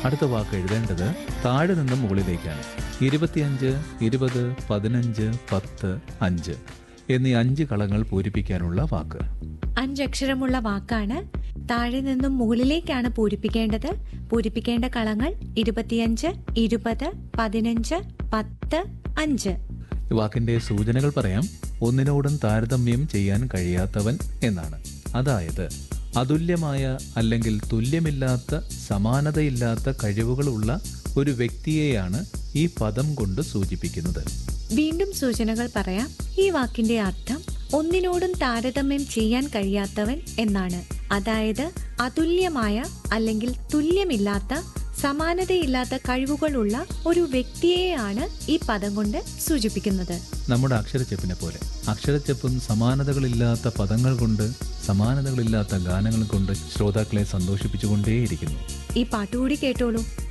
അടുത്ത വാക്ക് എഴുതേണ്ടത് താഴെ നിന്നും മുകളിലേക്കാണ് ഇരുപത്തിയഞ്ച് ഇരുപത് പതിനഞ്ച് പത്ത് അഞ്ച് എന്നീ അഞ്ച് കളങ്ങൾ പൂരിപ്പിക്കാനുള്ള വാക്ക് അഞ്ചക്ഷരമുള്ള വാക്കാണ് താഴെ നിന്നും മുകളിലേക്കാണ് പൂരിപ്പിക്കേണ്ടത് പൂരിപ്പിക്കേണ്ട കളങ്ങൾ ഇരുപത്തിയഞ്ച് ഇരുപത് പതിനഞ്ച് പത്ത് അഞ്ച് ഈ വാക്കിന്റെ സൂചനകൾ പറയാം ഒന്നിനോടും താരതമ്യം ചെയ്യാൻ കഴിയാത്തവൻ എന്നാണ് അതായത് അതുല്യമായ അല്ലെങ്കിൽ തുല്യമില്ലാത്ത സമാനതയില്ലാത്ത കഴിവുകളുള്ള ഒരു വ്യക്തിയെയാണ് ഈ പദം കൊണ്ട് സൂചിപ്പിക്കുന്നത് വീണ്ടും സൂചനകൾ പറയാം ഈ വാക്കിന്റെ അർത്ഥം ഒന്നിനോടും താരതമ്യം ചെയ്യാൻ കഴിയാത്തവൻ എന്നാണ് അതായത് അതുല്യമായ അല്ലെങ്കിൽ തുല്യമില്ലാത്ത സമാനതയില്ലാത്ത കഴിവുകളുള്ള ഒരു വ്യക്തിയെയാണ് ഈ പദം കൊണ്ട് സൂചിപ്പിക്കുന്നത് നമ്മുടെ അക്ഷരച്ചെപ്പിനെ പോലെ അക്ഷരച്ചെപ്പും സമാനതകളില്ലാത്ത പദങ്ങൾ കൊണ്ട് സമാനതകളില്ലാത്ത ഗാനങ്ങൾ കൊണ്ട് ശ്രോതാക്കളെ സന്തോഷിപ്പിച്ചുകൊണ്ടേയിരിക്കുന്നു ഈ പാട്ടുകൂടി കേട്ടോളൂ